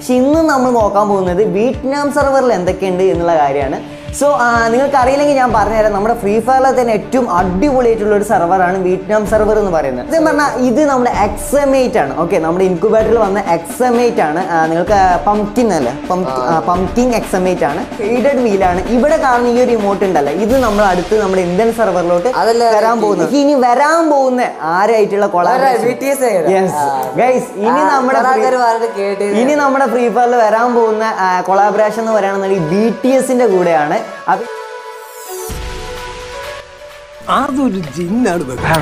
പക്ഷെ ഇന്ന് നമ്മൾ നോക്കാൻ പോകുന്നത് വിയറ്റ്നാം സെർവറിൽ എന്തൊക്കെയുണ്ട് എന്നുള്ള കാര്യമാണ് സോ നിങ്ങൾക്ക് അറിയില്ലെങ്കിൽ ഞാൻ പറഞ്ഞുതരാം നമ്മുടെ ഫ്രീ ഫയറിലെ തന്നെ ഏറ്റവും അടിപൊളിയായിട്ടുള്ള ഒരു സെർവറാണ് വിയറ്റ്നാം സെർവർ എന്ന് പറയുന്നത് സത്യം പറഞ്ഞാൽ ഇത് നമ്മുടെ എക്സമേറ്റ് ആണ് ഓക്കെ നമ്മുടെ ഇൻക്യുബേറ്ററിൽ വന്ന എക്സമേറ്റ് ആണ് ആ, നിങ്ങൾക്ക് പംകിൻ അല്ലേ പംകിൻ എക്സമേറ്റ് ആണ് ഫെയ്ഡഡ് വീലാണ് ഇവിടെ കാണുന്ന ഈ ഒരു ഇമോട്ട് ഉണ്ടല്ലോ ഇത് നമ്മൾ അടുത്ത് നമ്മുടെ ഇന്ത്യൻ സെർവറിലോട്ട് അതല്ലേ വരാൻ പോകുന്നത് ഇനി വരാൻ പോകുന്ന ആരായിട്ടുള്ള കൊളാബറേഷൻ BTS യെസ് ഗൈസ് ഇനി ആ, നമ്മുടെ കുറെ free- ആൾക്കാര് പറഞ്ഞിട്ട് കേട്ടിരുന്നു. ഇനി നമ്മുടെ ഫ്രീ ഫയറിൽ വരാൻ പോകുന്ന കൊളാബറേഷൻ എന്ന് പറയുകയാണെന്നുണ്ടെങ്കിൽ ബി ടി എസിന്റെ കൂടെയാണ് അത് അതൊരു ജിന്നാണ് ബേബി.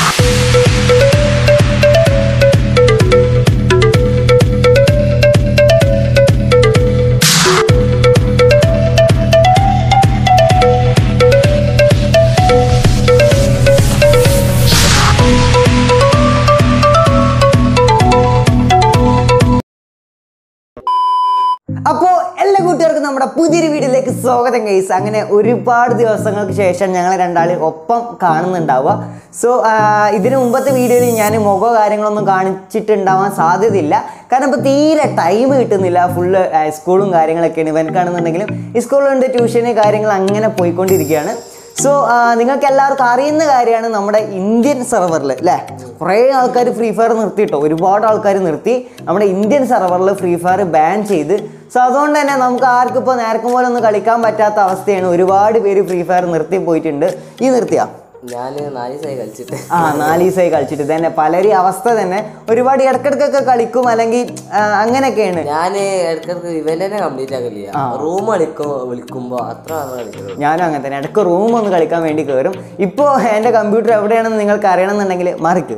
അപ്പോൾ എല്ലാ കൂട്ടുകാർക്കും നമ്മുടെ പുതിയൊരു വീഡിയോയിലേക്ക് സ്വാഗതം ഗൈസ് അങ്ങനെ ഒരുപാട് ദിവസങ്ങൾക്ക് ശേഷം ഞങ്ങൾ രണ്ടാളും ഒപ്പം കാണുന്നുണ്ടാവുക സോ ഇതിന് മുമ്പത്തെ വീഡിയോയിൽ ഞാൻ മുഖോ കാര്യങ്ങളൊന്നും കാണിച്ചിട്ടുണ്ടാവാൻ സാധ്യതയില്ല കാരണം ഇപ്പോൾ തീരെ ടൈം കിട്ടുന്നില്ല ഫുള്ള് സ്കൂളും കാര്യങ്ങളൊക്കെയാണ് ഇവനക്കാണെന്നുണ്ടെങ്കിലും ഈ സ്കൂളുണ്ട് ട്യൂഷന് കാര്യങ്ങൾ അങ്ങനെ പോയിക്കൊണ്ടിരിക്കുകയാണ് സോ നിങ്ങൾക്ക് എല്ലാവർക്കും അറിയുന്ന കാര്യമാണ് നമ്മുടെ ഇന്ത്യൻ സെർവറിൽ അല്ലേ കുറേ ആൾക്കാർ ഫ്രീ ഫയർ നിർത്തിയിട്ടോ ഒരുപാട് ആൾക്കാർ നിർത്തി നമ്മുടെ ഇന്ത്യൻ സെർവറിൽ ഫ്രീ ഫയർ ബാൻ ചെയ്ത് സോ അതുകൊണ്ട് തന്നെ നമുക്ക് ആർക്കും ഇപ്പോൾ നേരക്കും പോലെ ഒന്നും കളിക്കാൻ പറ്റാത്ത അവസ്ഥയാണ് ഒരുപാട് പേര് ഫ്രീ ഫയർ നിർത്തി പോയിട്ടുണ്ട് ഈ നിർത്തിയാ ഞാന് നാല് ദിവസമായി കളിച്ചിട്ട് ആ നാല് ദിവസമായി കളിച്ചിട്ട് തന്നെ പലരും അവസ്ഥ തന്നെ ഒരുപാട് ഇടക്കിടക്കൊക്കെ കളിക്കും അല്ലെങ്കിൽ ആ, അങ്ങനെയൊക്കെയാണ് ഞാന് ഇടയ്ക്കിടക്ക് ഇവന്റ് തന്നെ കംപ്ലീറ്റ് ആക്കലില്ല റൂം കളിക്കും വിളിക്കുമ്പോ അത്ര മാത്രമേ കളിക്കുള്ളൂ ഞാനും അങ്ങനെ തന്നെ ഇടയ്ക്ക് റൂം ഒന്ന് കളിക്കാൻ വേണ്ടി കയറും ഇപ്പോൾ എൻ്റെ കമ്പ്യൂട്ടർ എവിടെയാണെന്ന് നിങ്ങൾക്ക് അറിയണമെന്നുണ്ടെങ്കിൽ മറിക്ക്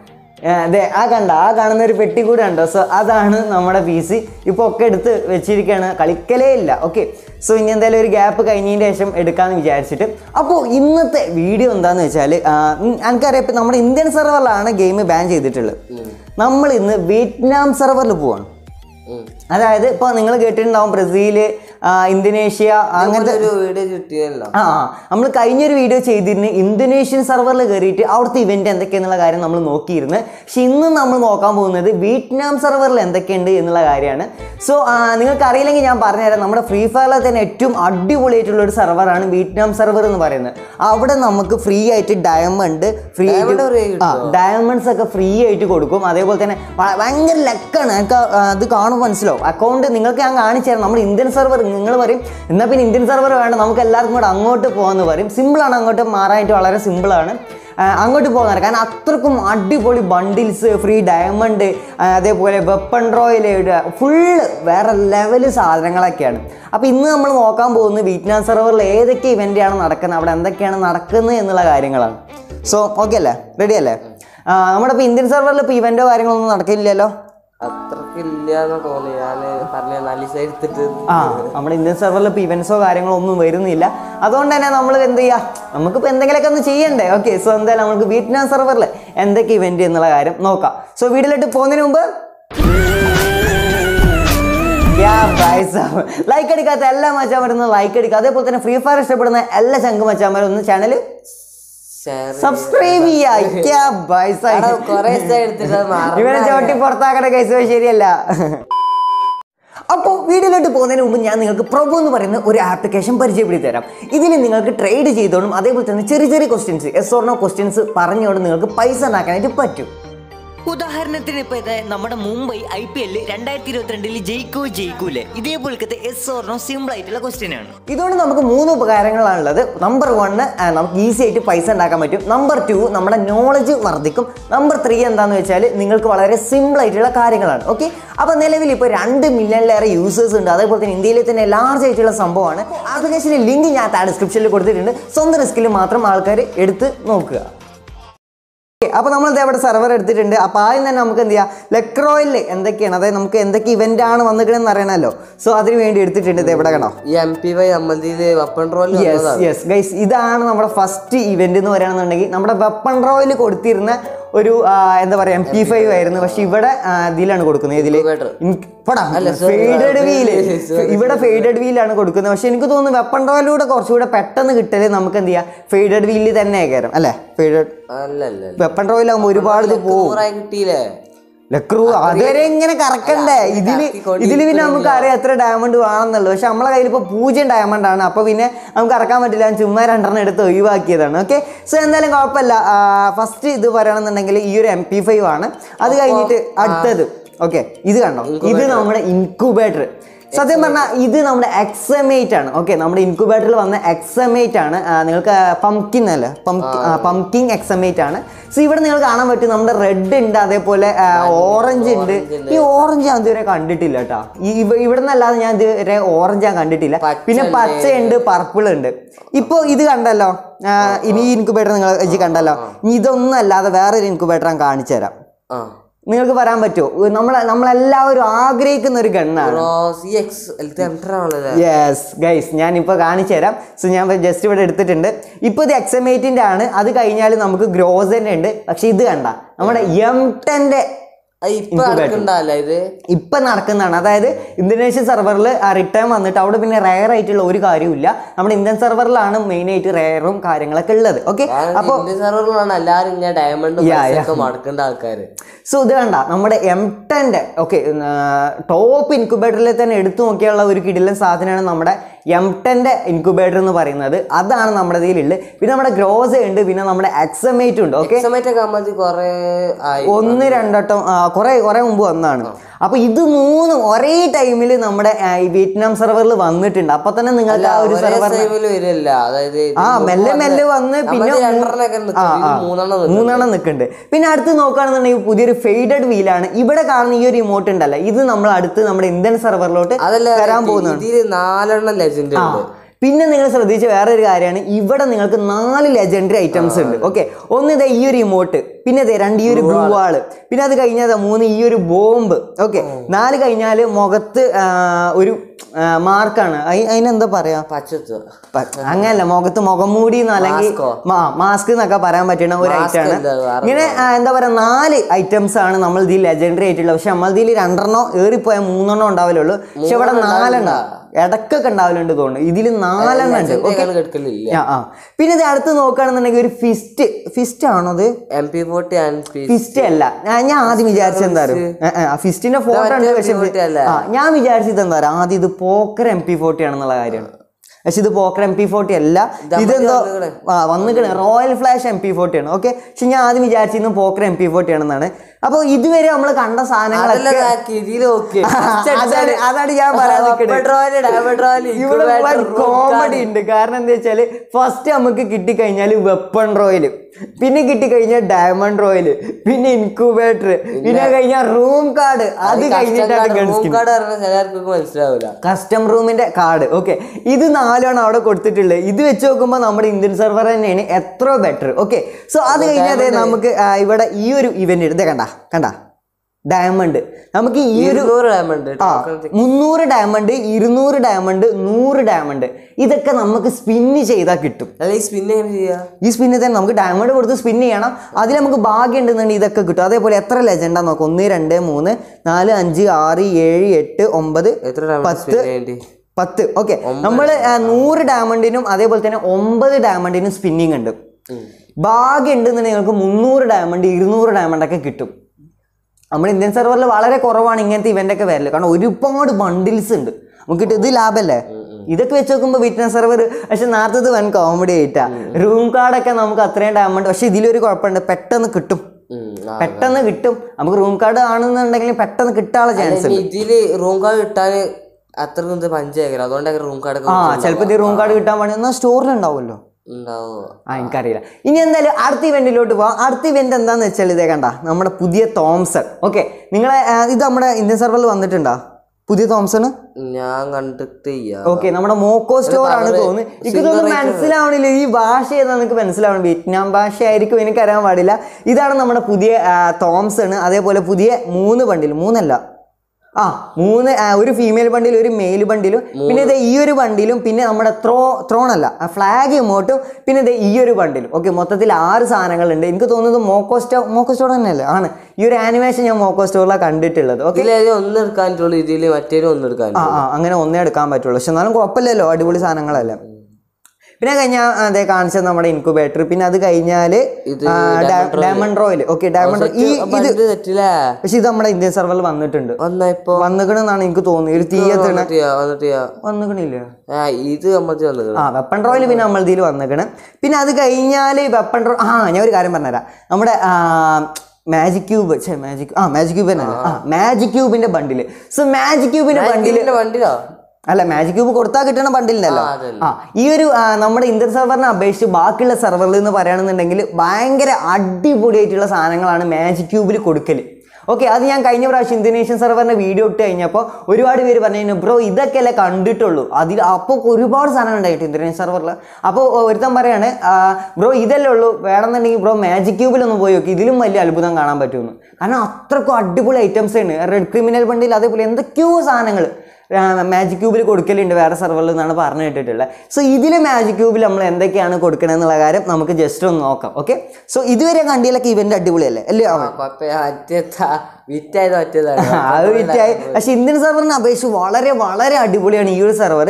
അതെ ആ കണ്ട ആ കാണുന്ന ഒരു പെട്ടി കൂടെ ഉണ്ടോ സോ അതാണ് നമ്മുടെ പി സി ഇപ്പോൾ ഒക്കെ എടുത്ത് വെച്ചിരിക്കുകയാണ് കളിക്കലേ ഇല്ല ഓക്കെ സോ ഇനി എന്തായാലും ഒരു ഗ്യാപ്പ് കഴിഞ്ഞതിന് ശേഷം എടുക്കാമെന്ന് വിചാരിച്ചിട്ട് അപ്പോൾ ഇന്നത്തെ വീഡിയോ എന്താണെന്ന് വെച്ചാൽ എനിക്കറിയാം ഇപ്പം നമ്മുടെ ഇന്ത്യൻ സെർവറിലാണ് ഗെയിം ബാൻ ചെയ്തിട്ടുള്ളത് നമ്മൾ ഇന്ന് വിയറ്റ്നാം സെർവറിൽ പോവാണ് ഉം. അതായത് ഇപ്പോൾ നിങ്ങൾ കേട്ടിട്ടുണ്ടാവും ബ്രസീൽ ആ, ഇന്തോനേഷ്യ അങ്ങനത്തെ ഒരു വീഡിയോ കിട്ടിയല്ലോ ആ നമ്മൾ കഴിഞ്ഞൊരു വീഡിയോ ചെയ്തിരുന്നു ഇന്തോനേഷ്യൻ സെർവറിൽ കയറിയിട്ട് അവിടുത്തെ ഇവന്റ് എന്തൊക്കെയെന്നുള്ള കാര്യം നമ്മൾ നോക്കിയിരുന്നു പക്ഷെ ഇന്ന് നമ്മൾ നോക്കാൻ പോകുന്നത് വിയറ്റ്നാം സെർവറിൽ എന്തൊക്കെയുണ്ട് എന്നുള്ള കാര്യമാണ് സോ നിങ്ങൾക്ക് അറിയില്ലെങ്കിൽ ഞാൻ പറഞ്ഞുതരാം നമ്മുടെ ഫ്രീ ഫയറിലെ തന്നെ ഏറ്റവും അടിപൊളിയായിട്ടുള്ള ഒരു സെർവറാണ് വിയറ്റ്നാം സെർവർ എന്ന് പറയുന്നത് അവിടെ നമുക്ക് ഫ്രീ ആയിട്ട് ഡയമണ്ട് ഫ്രീ Diamond free ആയിട്ട് ആ ഡയമണ്ട്സ് ഒക്കെ ഫ്രീ ആയിട്ട് കൊടുക്കും അതേപോലെ തന്നെ ഭ- ഭയങ്കര ലക്കാണ് എനിക്ക് ആ, അത് കാണുമ്പോൾ മനസ്സിലാവും അക്കൗണ്ട് നിങ്ങൾക്ക് ഞാൻ കാണിച്ചു തരാം നമ്മുടെ ഇന്ത്യൻ സെർവർ നിങ്ങൾ പറയും എന്നാൽ പിന്നെ ഇന്ത്യൻ സെർവർ വേണ്ട നമുക്ക് എല്ലാവർക്കും കൂടെ അങ്ങോട്ട് പോകാമെന്ന് പറയും സിമ്പിളാണ് അങ്ങോട്ട് മാറാനായിട്ട് വളരെ സിമ്പിളാണ് അങ്ങോട്ട് പോകുന്നത് കാരണം അത്രക്കും അടിപൊളി ബണ്ടിൽസ് ഫ്രീ ഡയമണ്ട് അതേപോലെ വെപ്പൺ റോയൽ ഫുള്ള് വേറെ ലെവൽ സാധനങ്ങളൊക്കെയാണ് അപ്പോൾ ഇന്ന് നമ്മൾ നോക്കാൻ പോകുന്നത് വിയറ്റ്നാം സെർവറിൽ ഏതൊക്കെ ഇവൻ്റാണ് നടക്കുന്നത് അവിടെ എന്തൊക്കെയാണ് നടക്കുന്നത് എന്നുള്ള കാര്യങ്ങളാണ് സോ ഓക്കെ അല്ലേ റെഡി അല്ലേ ആ, നമ്മുടെ ഇപ്പോൾ ഇന്ത്യൻ സെർവറിൽ ഇപ്പോൾ ഇവൻ്റോ കാര്യങ്ങളൊന്നും നടക്കില്ലല്ലോ അത്രക്ക് ഇല്ലാന്ന് തോന്നി ഞാന് പറഞ്ഞ നാല് ദിവസം എടുത്തിട്ട് ആ നമ്മുടെ ഇന്ത്യൻ സെർവറിൽ ഇപ്പോൾ ഇവൻസോ കാര്യങ്ങളോ ഒന്നും വരുന്നില്ല അതുകൊണ്ട് തന്നെ നമ്മൾ എന്ത് ചെയ്യുക നമുക്കിപ്പോൾ എന്തെങ്കിലുമൊക്കെ ഒന്ന് ചെയ്യണ്ടേ ഓക്കെ സോ എന്തായാലും നമുക്ക് വിയറ്റ്നാം സെർവറിൽ എന്തൊക്കെ ഇവന്റ് എന്നുള്ള കാര്യം നോക്കാം സോ വീട്ടിലോട്ട് പോകുന്നതിന് മുമ്പ് ലൈക്ക് അടിക്കാത്ത എല്ലാ മച്ചാമാരും ലൈക്ക് അടിക്കുക അതേപോലെ തന്നെ ഫ്രീ ഫയർ ഇഷ്ടപ്പെടുന്ന എല്ലാ ചങ്ക് മച്ചാമാരും ഒന്ന് ചാനൽ ഷെയർ സബ്സ്ക്രൈബ് ചെയ്യുക കൊറേ ദിവസം എടുത്തിട്ട് അത് മാറാൻ ഇവനെ ചവിട്ടി പുറത്താക്കണ കേസ് ശരിയല്ല അപ്പോൾ വീഡിയോയിലോട്ട് പോകുന്നതിന് മുമ്പ് ഞാൻ നിങ്ങൾക്ക് പ്രൊബോ എന്ന് പറയുന്ന ഒരു ആപ്ലിക്കേഷൻ പരിചയപ്പെടുത്തി തരാം ഇതിൽ നിങ്ങൾക്ക് ട്രേഡ് ചെയ്തോളും അതേപോലെ തന്നെ ചെറിയ ചെറിയ ക്വസ്റ്റ്യൻസ് എസ് ഓർണോ ക്വസ്റ്റ്യൻസ് പറഞ്ഞുകൊണ്ട് നിങ്ങൾക്ക് പൈസ ഉണ്ടാക്കാനായിട്ട് പറ്റും ഉദാഹരണത്തിന് ഇപ്പൊ ഇത് നമ്മുടെ മുംബൈ ഐ പി എല്ലിൽ രണ്ടായിരത്തി ഇരുപത്തിരണ്ടിൽ ജയിക്കോ ജയിക്കൂലേ ഇതേപോലത്തെ എസ് ഓർണോ സിമ്പിൾ ആയിട്ടുള്ള ക്വസ്റ്റ്യൻ ആണ് ഇതുകൊണ്ട് നമുക്ക് മൂന്ന് ഉപകാരങ്ങളാണുള്ളത് നമ്പർ വണ്ണ് നമുക്ക് ഈസി ആയിട്ട് പൈസ ഉണ്ടാക്കാൻ പറ്റും നമ്പർ ടു നമ്മുടെ നോളജ് വർദ്ധിക്കും നമ്പർ ത്രീ എന്താണെന്ന് വെച്ചാൽ നിങ്ങൾക്ക് വളരെ സിമ്പിൾ ആയിട്ടുള്ള കാര്യങ്ങളാണ് ഓക്കെ അപ്പോൾ നിലവിൽ ഇപ്പോൾ രണ്ട് മില്യണിലേറെ യൂസേഴ്സ് ഉണ്ട് അതേപോലെ തന്നെ ഇന്ത്യയിലെ തന്നെ ലാർജ് ആയിട്ടുള്ള സംഭവമാണ് ആപ്ലിക്കേഷൻ്റെ ലിങ്ക് ഞാൻ താഴെ ഡിസ്ക്രിപ്ഷനിൽ കൊടുത്തിട്ടുണ്ട് സ്വന്തം റിസ്കിൽ മാത്രം ആൾക്കാർ എടുത്ത് നോക്കുക അപ്പോൾ നമ്മൾ ദേ അവിടെ സെർവർ എടുത്തിട്ടുണ്ട് അപ്പോൾ ആദ്യം തന്നെ നമുക്ക് എന്ത് ചെയ്യാം ലെക്രോയിൽ എന്തൊക്കെയാണ് അതായത് നമുക്ക് എന്തൊക്കെ ഇവന്റ് ആണ് വന്നിക്കണെന്ന് അറിയണമല്ലോ സോ അതിന് വേണ്ടി എടുത്തിട്ടുണ്ട് ഇത് എവിടെ കണ്ടോ ഈ എം പി വൈ നമ്മളത് weapon roll yes yes guys ഇതാണ് നമ്മുടെ ഫസ്റ്റ് ഇവന്റ് എന്ന് പറയുകയാണെന്നുണ്ടെങ്കിൽ നമ്മുടെ വെപ്പൺ റോയിൽ കൊടുത്തിരുന്ന ഒരു ആ, എന്താ പറയാ എം പി ഫൈവ് ആയിരുന്നു പക്ഷെ ഇവിടെ ആ, ഇതിലാണ് കൊടുക്കുന്നത് ഇതില് Incubator. അല്ല, sorry, ഫെയ്ഡഡ് വീല് sorry, ഇവിടെ ഫെയ്ഡഡ് വീലാണ് കൊടുക്കുന്നത് പക്ഷെ എനിക്ക് തോന്നുന്നു വെപ്പൺ റോയിലൂടെ കുറച്ചുകൂടെ പെട്ടെന്ന് കിട്ടല് നമുക്ക് എന്ത് ചെയ്യാം ഫെയ്ഡഡ് വീലിൽ തന്നെ കയറും അല്ലേ ഫെയ്ഡഡ് അല്ല അല്ല വെപ്പൺ റോയിലാകുമ്പോൾ ഒരുപാട് ഇത് പോകും നൂറായി കിട്ടിയില്ലേ ലക്രൂ അതുവരെ ഇങ്ങനെ കറക്കണ്ടേ ഇതില് ഇതില് പിന്നെ നമുക്ക് അറിയാം എത്ര ഡയമണ്ട് വേണമെന്നുള്ളത് പക്ഷെ നമ്മളെ കയ്യിൽ ഇപ്പോൾ പൂജ്യം ഡയമണ്ട് ആണ് അപ്പോൾ പിന്നെ നമുക്ക് ഇറക്കാൻ പറ്റില്ല ഞാൻ ചുമ്മാ രണ്ടെണ്ണം എടുത്ത് ഒഴിവാക്കിയതാണ് ഓക്കെ സോ എന്തായാലും കുഴപ്പമില്ല ഫസ്റ്റ് ഇത് പറയുകയാണെന്നുണ്ടെങ്കിൽ ഈ ഒരു എം പി ഫൈവ് ആണ് അത് കഴിഞ്ഞിട്ട് അടുത്തത് ഓക്കെ ഇത് കണ്ടോ ഇത് നമ്മുടെ ഇൻക്യുബേറ്റർ സത്യം പറഞ്ഞാൽ ഇത് നമ്മുടെ എക്സമേറ്റ് ആണ് ഓക്കെ നമ്മുടെ ഇൻക്യുബേറ്ററിൽ വന്ന എക്സമേറ്റ് ആണ് ആ, നിങ്ങൾക്ക് പംകിൻ അല്ലേ പംകിങ് എക്സമേറ്റ് ആണ് സോ ഇവിടെ നിങ്ങൾ കാണാൻ പറ്റും നമ്മുടെ റെഡ് ഉണ്ട് അതേപോലെ ഓറഞ്ച് ഉണ്ട് ഈ ഓറഞ്ച് ഞാൻ ഇതുവരെ കണ്ടിട്ടില്ല കേട്ടോ ഇവിടെ നിന്നല്ലാതെ ഞാൻ ഇതുവരെ ഓറഞ്ച് ഞാൻ കണ്ടിട്ടില്ല പിന്നെ പച്ചയുണ്ട് പർപ്പിൾ ഉണ്ട് ഇപ്പോൾ ഇത് കണ്ടല്ലോ ആ, ഇനി ഈ ഇൻക്യുബേറ്റർ നിങ്ങൾ ഇജ്ജ് കണ്ടല്ലോ ഇനി ഇതൊന്നും അല്ലാതെ വേറൊരു ഇൻക്യുബേറ്റർ ഞാൻ കാണിച്ചു തരാം ആ നിങ്ങൾക്ക് പറയാൻ പറ്റുമോ നമ്മളെ നമ്മളെല്ലാവരും ആഗ്രഹിക്കുന്ന ഒരു ഗണ്ണാണ് സി എക്സ് എംറ്ററാണല്ലേ യെസ് ഗൈസ് ഞാൻ ഇപ്പോൾ കാണിച്ചു തരാം സോ ഞാൻ ജസ്റ്റ് ഇവിടെ എടുത്തിട്ടുണ്ട് ഇപ്പോൾ ഇത് എക്സമേറ്റിൻ്റെ ആണ് അത് കഴിഞ്ഞാൽ നമുക്ക് ഗ്രോസൻ്റെ ഉണ്ട് പക്ഷെ ഇത് കണ്ട നമ്മുടെ എം ടെൻ്റെ ഇപ്പൊ നടക്കണ്ടല്ല ഇത് ഇപ്പം നടക്കുന്നതാണ് അതായത് ഇന്തോനേഷ്യൻ സെർവറിൽ റിട്ടേൺ വന്നിട്ട് അവിടെ പിന്നെ റയർ ആയിട്ടുള്ള ഒരു കാര്യമില്ല നമ്മുടെ ഇന്ത്യൻ സെർവറിലാണ് മെയിൻ ആയിട്ട് റയറും കാര്യങ്ങളൊക്കെ ഉള്ളത് ഓക്കെ അപ്പോൾ ഇന്ത്യൻ സെർവറിലാണ് എല്ലാരും ഇങ്ങനെ ഡയമണ്ട് Yeah, yeah. ഒക്കെ മടക്കേണ്ട ആൾക്കാര് സോ ഇത് കണ്ട നമ്മുടെ എം ടെൻ്റെ ഓക്കെ ടോപ്പ് ഇൻക്യുബേറ്ററിൽ തന്നെ എടുത്തു നോക്കിയുള്ള ഒരു കിടിലൻ സാധനമാണ് നമ്മുടെ എം ടെൻ്റെ ഇൻക്യുബേറ്റർ എന്ന് പറയുന്നത് അതാണ് നമ്മുടെ ഇതിലുള്ളത് പിന്നെ നമ്മുടെ ഗ്രോസ ഉണ്ട് പിന്നെ നമ്മുടെ എക്സമേറ്റ് ഉണ്ട് ഓക്കെ എക്സമേറ്റ് ഒക്കെ ആകുമ്പോൾ കൊറേ ആയി ഒന്ന് രണ്ടട്ടം ആ, കുറെ കുറെ മുമ്പ് വന്നതാണ് അപ്പൊ ഇത് മൂന്നും ഒരേ ടൈമിൽ നമ്മുടെ ആ, ഈ വിയറ്റ്നാം സെർവറിൽ വന്നിട്ടുണ്ട് അപ്പൊ തന്നെ നിങ്ങൾക്ക് ആ ഒരു ഒരേ സെർവർ ടൈമിൽ വരില്ല അതായത് ഇത് ആ മെല്ലെ മെല്ലെ വന്ന് പിന്നെ നമ്മളത് മൂ- രണ്ടെണ്ണമൊക്കെ നിൽക്കും. ആ, ഇത് ആ. മൂന്നെണ്ണം നിൽക്കും. മൂന്നെണ്ണം നിൽക്കുന്നുണ്ട് പിന്നെ അടുത്ത് നോക്കുകയാണെന്നുണ്ടെങ്കിൽ പുതിയൊരു ഫെയ്ഡഡ് വീലാണ് ഇവിടെ കാണുന്ന ഈ ഒരു ഇമോട്ട് ഉണ്ടല്ലോ ഇത് നമ്മൾ അടുത്ത് നമ്മുടെ ഇന്ത്യൻ സെർവറിലോട്ട് അതല്ല വരാൻ പോകുന്നതാണ് ഇതില് നാലെണ്ണം ലെജൻഡ് ആ ഉണ്ട് പിന്നെ നിങ്ങൾ ശ്രദ്ധിച്ച വേറൊരു കാര്യമാണ് ഇവിടെ നിങ്ങൾക്ക് നാല് ലെജൻഡറി ഐറ്റംസ് ഉണ്ട് ഓക്കെ ഒന്ന് ഇതാ ഈ ഒരു ഇമോട്ട് പിന്നെ ഇതേ രണ്ട് ഈ ഒരു ബ്ലൂ വാള് പിന്നെ അത് കഴിഞ്ഞാൽ ദാ മൂന്ന് ഈ ഒരു ബോംബ് ഓക്കെ നാല് കഴിഞ്ഞാൽ മുഖത്ത് ആ, ഒരു മാർക്കാണ് അതിനെന്താ പറയാ പച്ചത്ത് പ- അങ്ങനല്ല മുഖത്ത് മുഖംമൂടി എന്നോ അല്ലെങ്കിൽ മാസ്കോ? മാസ്ക് എന്നൊക്കെ പറയാൻ പറ്റുന്ന ഒരു മാസ്ക് ഐറ്റം ആണ് അല്ല, വേറെ ഇങ്ങനെ ആ, എന്താ പറയാ നാല് ഐറ്റംസ് ആണ് നമ്മൾ ഇതിൽ ലെജൻഡറി ആയിട്ടുള്ളത് പക്ഷെ നമ്മൾ ഇതിൽ രണ്ടെണ്ണോ ഏറിപ്പോയാൽ മൂന്നെണ്ണം ഉണ്ടാവലുള്ളൂ പക്ഷെ ഇവിടെ നാലെണ്ണം ഇടക്കൊക്കെ ഉണ്ടാവലുണ്ട് തോന്നുന്നു ഇതിൽ നാലെണ്ണം ഉണ്ട് ഓക്കെ എടുക്കലില്ല ആ ആ പിന്നെ ഇത് അടുത്ത് നോക്കുകയാണെന്നുണ്ടെങ്കിൽ ഒരു ഫിസ്റ്റ് ഫിസ്റ്റ് ആണോ അത് M P forty and P fist അല്ല ഞാൻ ഞാൻ ആദ്യം വിചാരിച്ചത് എന്താ ഫിസ്റ്റിന്റെ ഫോട്ടോ ഉണ്ട് മറ്റേ പക്ഷെ MP40 അല്ല. ആ ഞാൻ വിചാരിച്ചത് എന്താ പറയുക ആദ്യം ഇത് പോക്കർ എം പി ഫോർട്ടി ആണെന്നുള്ള കാര്യമാണ് പക്ഷെ ഇത് പോക്കർ എം പി ഫോർട്ടി അല്ല ഇതെന്തോ വന്നിക്കണ്. ആ വന്നിക്കണേ royal flash M P forty ആണ് ഓക്കെ പക്ഷെ ഞാൻ ആദ്യം വിചാരിച്ചിരുന്നു പോക്കർ എം പി ഫോർട്ടി ആണെന്നാണ് അപ്പോൾ ഇതുവരെ നമ്മൾ കണ്ട സാധനങ്ങളൊക്കെ ഇതിൽ ഓക്കെ അതാണ് അതാണ് ഞാൻ പറയാൻ നിൽക്കുന്നത് ഇവിടെ കോമഡി ഉണ്ട് കാരണം എന്താ വെച്ചാല് ഫസ്റ്റ് നമുക്ക് കിട്ടിക്കഴിഞ്ഞാൽ വെപ്പൺ റോയൽ പിന്നെ കിട്ടിക്കഴിഞ്ഞാൽ ഡയമണ്ട് റോയൽ പിന്നെ ഇൻക്യൂബേറ്റർ പിന്നെ കഴിഞ്ഞാൽ റൂം കാർഡ് അത് കഴിഞ്ഞിട്ടാണ് ഗൺ സ്കിൻ കാർഡ് പറഞ്ഞാൽ ചിലർക്ക് മനസ്സിലാവില്ല കസ്റ്റം റൂമിന്റെ കാർഡ് ഓക്കെ ഇത് നാലാണ് അവിടെ കൊടുത്തിട്ടുള്ളത് ഇത് വെച്ച് നോക്കുമ്പോൾ നമ്മുടെ ഇന്ത്യൻ സെർവർ തന്നെയാണ് എത്ര ബെറ്റർ ഓക്കെ സോ അത് കഴിഞ്ഞാൽ ദേ നമുക്ക് ആ, ഇവിടെ ഈ ഒരു ഇവന്റ് ഇതേ കണ്ട കണ്ട ഡയമണ്ട് നമുക്ക് ഈ ഒരു ഇരുന്നൂറ് ഡയമണ്ട് ആ മുന്നൂറ് ഡയമണ്ട് ഇരുന്നൂറ് ഡയമണ്ട് നൂറ് ഡയമണ്ട് ഇതൊക്കെ നമുക്ക് സ്പിന്ന് ചെയ്താൽ കിട്ടും അല്ല ഈ സ്പിൻ എങ്ങനെ ചെയ്യാ ഈ സ്പിന്നിൽ തന്നെ നമുക്ക് ഡയമണ്ട് കൊടുത്ത് സ്പിൻ ചെയ്യണം അതിൽ നമുക്ക് ഭാഗ്യം ഉണ്ടെന്നുണ്ടെങ്കിൽ ഇതൊക്കെ കിട്ടും അതേപോലെ എത്ര ലെജൻഡാ നോക്കാം ഒന്ന് രണ്ട് മൂന്ന് നാല് അഞ്ച് ആറ് ഏഴ് എട്ട് ഒമ്പത് എത്ര ഡയമണ്ട് പത്ത് സ്പിൻ ചെയ്യേണ്ടി പത്ത് ഓക്കെ നമ്മൾ നൂറ് ഡയമണ്ടിനും അതേപോലെ തന്നെ ഒമ്പത് ഡയമണ്ടിനും സ്പിന്നിങ് ഉണ്ട് ഭാഗ്യം ഉണ്ടെന്നുണ്ടെങ്കിൽ നിങ്ങൾക്ക് മുന്നൂറ് ഡയമണ്ട് ഇരുന്നൂറ് ഡയമണ്ട് ഒക്കെ കിട്ടും നമ്മുടെ ഇന്ത്യൻ സെർവറിൽ വളരെ കുറവാണ് ഇങ്ങനത്തെ ഇവന്റ് ഒക്കെ വരല് കാരണം ഒരുപാട് ബണ്ടിൽസ് ഉണ്ട് നമുക്ക് കിട്ടും ഇത് ലാഭല്ലേ ഇതൊക്കെ വെച്ച് നോക്കുമ്പോൾ വിറ്റ്നസ് സെർവർ പക്ഷെ നേരത്തെ വൻ കോമഡി ആയിട്ടാ റൂം കാർഡൊക്കെ നമുക്ക് അത്രയും ഡയമണ്ട് പക്ഷെ ഇതിലൊരു കുഴപ്പമുണ്ട് പെട്ടെന്ന് കിട്ടും ഉം, ആ. പെട്ടെന്ന് കിട്ടും നമുക്ക് റൂം കാർഡ് ആണെന്നുണ്ടെങ്കിൽ പെട്ടെന്ന് കിട്ടാനുള്ള ചാൻസ് ഇനി ഉണ്ട് ഇതില് റൂം കാർഡ് കിട്ടാൻ അത്രക്കും ഇത് പഞ്ചായക്കല അതുകൊണ്ടൊക്കെ റൂം കാർഡ് ആ ചിലപ്പോൾ ഇത് റൂം കാർഡ് കിട്ടാൻ വേണ്ടി എന്നാൽ സ്റ്റോറിൽ ഉണ്ടാവുമല്ലോ ഉണ്ടാവോ ആ എനിക്കറിയില്ല ഇനി എന്തായാലും അടുത്ത ഇവന്റിലോട്ട് പോവാം അടുത്ത ഇവന്റ് എന്താന്ന് വെച്ചാൽ ഇതേ കണ്ട നമ്മുടെ പുതിയ തോംസൺ ഓക്കെ നിങ്ങളെ ആ, ഇത് നമ്മുടെ ഇന്ത്യൻ സെർവറിൽ വന്നിട്ടുണ്ടോ പുതിയ തോംസൺ ഞാൻ കണ്ടിട്ട് ചെയ്യാ ഓക്കെ നമ്മുടെ മോക്കോ സ്റ്റോർ ആണ് cover തോന്നുന്നത് എനിക്ക് single തോന്നുന്നു rate മനസ്സിലാവണില്ല ഈ ഭാഷ ഏതാ നിങ്ങൾക്ക് മനസ്സിലാവണം വിയറ്റ്നാം ഭാഷ ആയിരിക്കും എനിക്കറിയാൻ പാടില്ല ഇതാണ് നമ്മുടെ പുതിയ തോംസൺ അതേപോലെ പുതിയ മൂന്ന് ബണ്ടിൽ മൂന്നല്ല ആ മൂന്ന് ആ, ഒരു ഫീമെയിൽ ബണ്ടിലും ഒരു മെയിൽ ബണ്ടിലും പിന്നെ ഇത് ഈ ഒരു ബണ്ടിലും പിന്നെ നമ്മുടെ ത്രോ ത്രോൺ അല്ല ഫ്ലാഗ് ഇമോട്ടും പിന്നെ ഇത് ഈ ഒരു ബണ്ടിലും ഓക്കെ മൊത്തത്തിൽ ആറ് സാധനങ്ങളുണ്ട് എനിക്ക് തോന്നുന്നത് മോക്കോ സ്റ്റോ മോക്കോ സ്റ്റോർ തന്നെയല്ലേ ആണ് ഈ ഒരു ആനിമേഷൻ ഞാൻ മോക്കോ സ്റ്റോറിലാണ് കണ്ടിട്ടുള്ളത് ഓക്കെ ഇതിലേത് ഒന്ന് എടുക്കാൻ പറ്റുള്ളൂ ഇതില് മറ്റേലും ഒന്ന് എടുക്കാൻ ആ ആ അങ്ങനെ ഒന്നേ എടുക്കാൻ പറ്റുള്ളൂ പക്ഷെ എന്നാലും കുഴപ്പമില്ലല്ലോ അടിപൊളി സാധനങ്ങളല്ലേ പിന്നെ കഴിഞ്ഞാൽ അതേ കാണിച്ചത് നമ്മുടെ ഇൻക്യുബേറ്റർ പിന്നെ അത് കഴിഞ്ഞാൽ ഇത് ഡയമണ്ട് റോയിൽ ഓക്കെ ഡയമണ്ട് ഈ ഇത് ബണ്ട് തെറ്റില്ലേ പക്ഷെ ഇത് നമ്മുടെ ഇന്ത്യൻ സെർവറിൽ വന്നിട്ടുണ്ട് വന്നാ ഇപ്പൊ വന്നിക്കണെന്നാണ് എനിക്ക് തോന്നുന്നത് ഒരു തീയത്തണ വന്നിട്ടിയാ വന്നിട്ടിയാ വന്നിക്കണില്ല ആ ഇത് നമ്മൾക്ക് വന്നത് ആ വെപ്പൺ റോയിൽ പിന്നെ നമ്മൾ ഇതിൽ വന്നിക്കണ് പിന്നെ അത് കഴിഞ്ഞാൽ വെപ്പൺ റോ ആ ഞാൻ ഒരു കാര്യം പറഞ്ഞുതരാം നമ്മുടെ മാജിക് ക്യൂബ് ഛേ മാജിക് ആ മാജിക് ക്യൂബ് തന്നെ ആ മാജിക് ക്യൂബിന്റെ ബണ്ടില് സോ മാജിക് ക്യൂബിന്റെ ബണ്ടില് ഇതിന്റെ വണ്ടിയിലോ അല്ല മാജിക് ക്യൂബ് കൊടുത്താൽ കിട്ടണ ബണ്ടിലിനല്ലോ ആ ഈ ഒരു ആ, നമ്മുടെ ഇന്ത്യൻ സെർവറിനെ അപേക്ഷിച്ച് ബാക്കിയുള്ള സെർവറിൽ എന്ന് പറയുകയാണെന്നുണ്ടെങ്കിൽ ഭയങ്കര അടിപൊളിയായിട്ടുള്ള സാധനങ്ങളാണ് മാജിക് ക്യൂബിൽ കൊടുക്കൽ ഓക്കെ അത് ഞാൻ കഴിഞ്ഞ പ്രാവശ്യം ഇന്തോനേഷ്യൻ സെർവറിന്റെ വീഡിയോ ഇട്ട് കഴിഞ്ഞപ്പോൾ ഒരുപാട് പേര് പറഞ്ഞു ബ്രോ ഇതൊക്കെ അല്ലേ കണ്ടിട്ടുള്ളൂ അതിൽ അപ്പോൾ ഒരുപാട് സാധനങ്ങൾ ഉണ്ടായിട്ട് ഇന്തോനേഷ്യൻ സെർവറിൽ അപ്പോൾ ഒരുത്തൻ പറയാണ് ബ്രോ ഇതല്ലേ ഉള്ളൂ വേണമെന്നുണ്ടെങ്കിൽ ബ്രോ മാജിക് ക്യൂബിലൊന്ന് പോയി നോക്കി ഇതിലും വലിയ അത്ഭുതം കാണാൻ പറ്റുമെന്ന് കാരണം അത്രക്കും അടിപൊളി ഐറ്റംസ് ആണ് റെഡ് ക്രിമിനൽ ബണ്ടിൽ അതേപോലെ എന്തൊക്കെയോ സാധനങ്ങൾ മാജിക് ക്യൂബിൽ കൊടുക്കലുണ്ട് വേറെ സെർവറിൽ നിന്നാണ് പറഞ്ഞു കേട്ടിട്ടുള്ളത് സോ ഇതിൽ മാജിക് ക്യൂബിൽ നമ്മൾ എന്തൊക്കെയാണ് കൊടുക്കണമെന്നുള്ള കാര്യം നമുക്ക് ജസ്റ്റ് ഒന്ന് നോക്കാം ഓക്കെ സോ ഇതുവരെ കണ്ടിയിലൊക്കെ ഇവന്റ് അടിപൊളിയല്ലേ അല്ലേ അവൻ മറ്റേതാ വിറ്റായത് മറ്റേതാണ് അത് വിറ്റായി പക്ഷെ ഇന്ത്യൻ സെർവറിനെ അപേക്ഷിച്ച് വളരെ വളരെ അടിപൊളിയാണ് ഈ ഒരു സെർവർ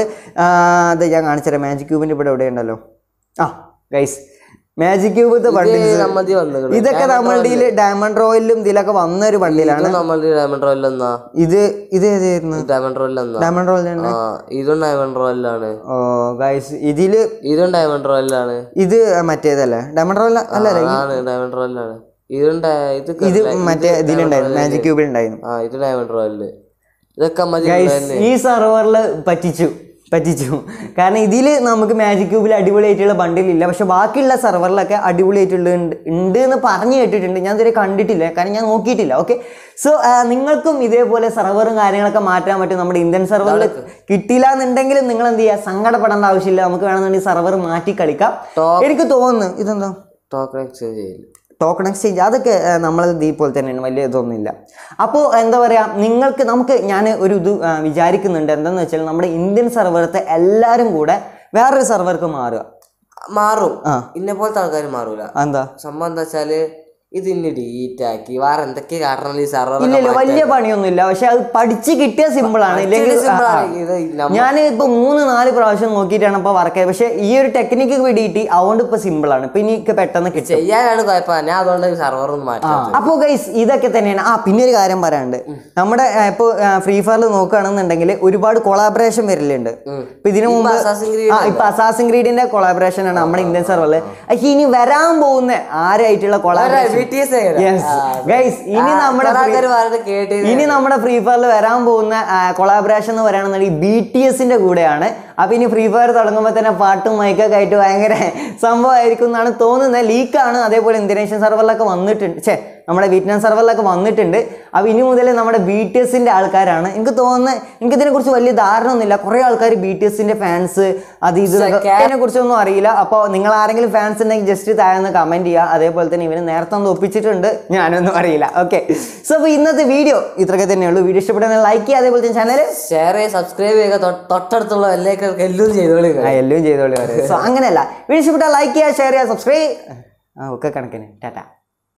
അത് ഞാൻ കാണിച്ചുതരാം മാജിക് ക്യൂബിന്റെ ഇവിടെ എവിടെ ഉണ്ടല്ലോ ആ ഗൈസ് മാജിക് ക്യൂബത്തെ ബണ്ടിൽസ് നമ്മതി വന്നത് ഇതൊക്കെ നമ്മളുടെ ഇതിൽ ഡയമണ്ട് റോയിലും ഇതിലൊക്കെ വന്ന ഒരു ബണ്ടിലാണ് നമ്മളുടെ ഡയമണ്ട് റോയിൽ എന്നാ ഇത് ഇത് ഏതായിരുന്നു ഡയമണ്ട് റോയിൽ എന്നാ ഡയമണ്ട് റോയിൽ തന്നെ ആ ഇതും ഡയമണ്ട് റോയിലാണ് ഓ ഗൈസ് ഇതില് ഇതും ഡയമണ്ട് റോയിലാണ് ഇത് മറ്റേതല്ലേ ഡയമണ്ട് റോയിൽ അല്ല അല്ല ആണ് ഡയമണ്ട് റോയിലാണ് ഇതും ഡയ- ഇത് ഇത് കണ്ടില്ലേ? മറ്റേ ഇതിലുണ്ടായിരുന്നു മാജിക് ക്യൂബിൽ ഉണ്ടായിരുന്നു ആ ഇത് ഡയമണ്ട് റോയില് ഇതൊക്കെ മതി ഗൈസ് ഈ സെർവറിൽ പറ്റിച്ചു പറ്റിച്ചു കാരണം ഇതിൽ നമുക്ക് മാജിക് ക്യൂബിൽ അടിപൊളിയായിട്ടുള്ള ബണ്ടിലില്ല പക്ഷെ ബാക്കിയുള്ള സെർവറിലൊക്കെ അടിപൊളിയായിട്ടുള്ള ഉണ്ട് ഉണ്ട് എന്ന് പറഞ്ഞു കേട്ടിട്ടുണ്ട് ഞാൻ ഇതുവരെ കണ്ടിട്ടില്ല കാരണം ഞാൻ നോക്കിയിട്ടില്ല ഓക്കെ സോ നിങ്ങൾക്കും ഇതേപോലെ സെർവറും കാര്യങ്ങളൊക്കെ മാറ്റാൻ പറ്റും നമ്മുടെ ഇന്ത്യൻ സെർവറിൽ കിട്ടിയില്ല എന്നുണ്ടെങ്കിൽ നിങ്ങൾ എന്ത് ചെയ്യുക സങ്കടപ്പെടേണ്ട ആവശ്യമില്ല നമുക്ക് വേണമെന്നുണ്ടെങ്കിൽ സെർവർ മാറ്റി കളിക്കാം എനിക്ക് തോന്നുന്നു ഇതെന്താ ടോക്കൺ എക്സ്ചേഞ്ച് ചെയ്യല് ടോക്കൺ എക്സ്ചേഞ്ച് അതൊക്കെ നമ്മൾ ഇതേപോലെ തന്നെയാണ് വലിയ ഇതൊന്നുമില്ല അപ്പോൾ എന്താ പറയുക നിങ്ങൾക്ക് നമുക്ക് ഞാൻ ഒരു ഇത് ആ, വിചാരിക്കുന്നുണ്ട് എന്താണെന്ന് വെച്ചാൽ നമ്മുടെ ഇന്ത്യൻ സെർവറത്തെ എല്ലാവരും കൂടെ വേറൊരു സെർവർക്ക് മാറുക മാറും ആ. ഇന്നെ പോലത്തെ ആൾക്കാർ മാറൂല എന്താ സംഭവം എന്താ വെച്ചാല് ഇത് ഇന്ന് ഡിലീറ്റ് ആക്കി വേറെ എന്തൊക്കെ കാരണം ഈ സർവർ ഇല്ല ഇല്ല വലിയ പണിയൊന്നുമില്ല പക്ഷെ അത് പഠിച്ച് കിട്ടിയ സിമ്പിൾ ആണ് ഇല്ലെങ്കിൽ simple ആ, ആണ്. ഇത് നമ്മ- ഞാൻ ഇപ്പൊ മൂന്ന് നാല് പ്രാവശ്യം നോക്കിയിട്ടാണ് ഇപ്പൊ വർക്ക് ചെയ്തത് പക്ഷെ ഈ ഒരു ടെക്നിക്ക് പിടിയിട്ട് അതുകൊണ്ട് ഇപ്പൊ സിമ്പിൾ ആണ് ഇപ്പൊ എനിക്ക് പെട്ടെന്ന് കിട്ടും ചെയ്യാനാണ് കുഴപ്പം ഞാൻ അതുകൊണ്ട് സർവർ ഒന്ന് മാറ്റാം അപ്പോൾ ഗൈസ് ഇതൊക്കെ തന്നെയാണ് ആ പിന്നെ ഒരു കാര്യം പറയാനുണ്ട് നമ്മുടെ ഇപ്പോൾ ഫ്രീ ഫയറിൽ നോക്കുകയാണെന്നുണ്ടെങ്കിൽ ഒരുപാട് കൊളാബറേഷൻ വരലുണ്ട് ഇപ്പൊ ഇതിനു മുമ്പ് Assassin's Creed ആ ഇപ്പൊ അസാസിൻ ഗ്രീഡിന്റെ കൊളാബറേഷൻ ആണ് നമ്മുടെ ഇന്ത്യൻ സെർവറിൽ പക്ഷെ ഇനി വരാൻ പോകുന്ന ആരായിട്ടുള്ള collaboration B T S yes guys ഇനി നമ്മുടെ free- കേട്ട് ഇനി നമ്മുടെ ഫ്രീ ഫയറിൽ വരാൻ പോകുന്ന കൊളാബറേഷൻ എന്ന് പറയുകയാണെന്നുണ്ടെങ്കിൽ ബി ടി എസിന്റെ കൂടെയാണ് അപ്പൊ ഇനി ഫ്രീ ഫയർ തുടങ്ങുമ്പോൾ തന്നെ പാട്ടും മൈക്കൊക്കെ ആയിട്ട് ഭയങ്കര സംഭവമായിരിക്കും എന്നാണ് തോന്നുന്നത് ലീക്കാണ് അതേപോലെ ഇന്തോനേഷ്യൻ സെർവറിലൊക്കെ വന്നിട്ടുണ്ട് ഛേ നമ്മുടെ വിയറ്റ്നാം സെർവറിലൊക്കെ വന്നിട്ടുണ്ട് അപ്പോൾ ഇനി മുതൽ നമ്മുടെ ബി ടി എസിന്റെ ആൾക്കാരാണ് എനിക്ക് തോന്നുന്നത് എനിക്ക് ഇതിനെക്കുറിച്ച് വലിയ ധാരണ ഒന്നുമില്ല കുറേ ആൾക്കാർ ബി ടി എസിന്റെ ഫാൻസ് അത് ഇത് ഇതിനെ കുറിച്ചൊന്നും അറിയില്ല അപ്പോൾ നിങ്ങൾ ആരെങ്കിലും ഫാൻസ് ഉണ്ടെങ്കിൽ ജസ്റ്റ് താഴെ കമന്റ് ചെയ്യുക അതേപോലെ തന്നെ ഇവന് നേരത്തെ ഒന്ന് ഒപ്പിച്ചിട്ടുണ്ട് ഞാനൊന്നും അറിയില്ല ഓക്കെ സോ അപ്പോൾ ഇന്നത്തെ വീഡിയോ ഇത്രയൊക്കെ തന്നെയുള്ളൂ വീഡിയോ ഇഷ്ടപ്പെടുന്ന ലൈക്ക് ചെയ്യുക അതേപോലെ തന്നെ ചാനൽ ഷെയർ ചെയ്യുക സബ്സ്ക്രൈബ് ചെയ്യുക തൊ- തൊട്ടടുത്തുള്ള എല്ലാവർക്കും എല്ലാം ചെയ്തോളി എല്ലാം ചെയ്തോളൂ സോ അങ്ങനെയല്ല വീഡിയോ ഇഷ്ടപ്പെട്ടാൽ ലൈക്ക് ചെയ്യുക ഷെയർ ചെയ്യുക സബ്സ്ക്രൈബ് ആ ഒക്കെ കണക്കിന് ടാറ്റ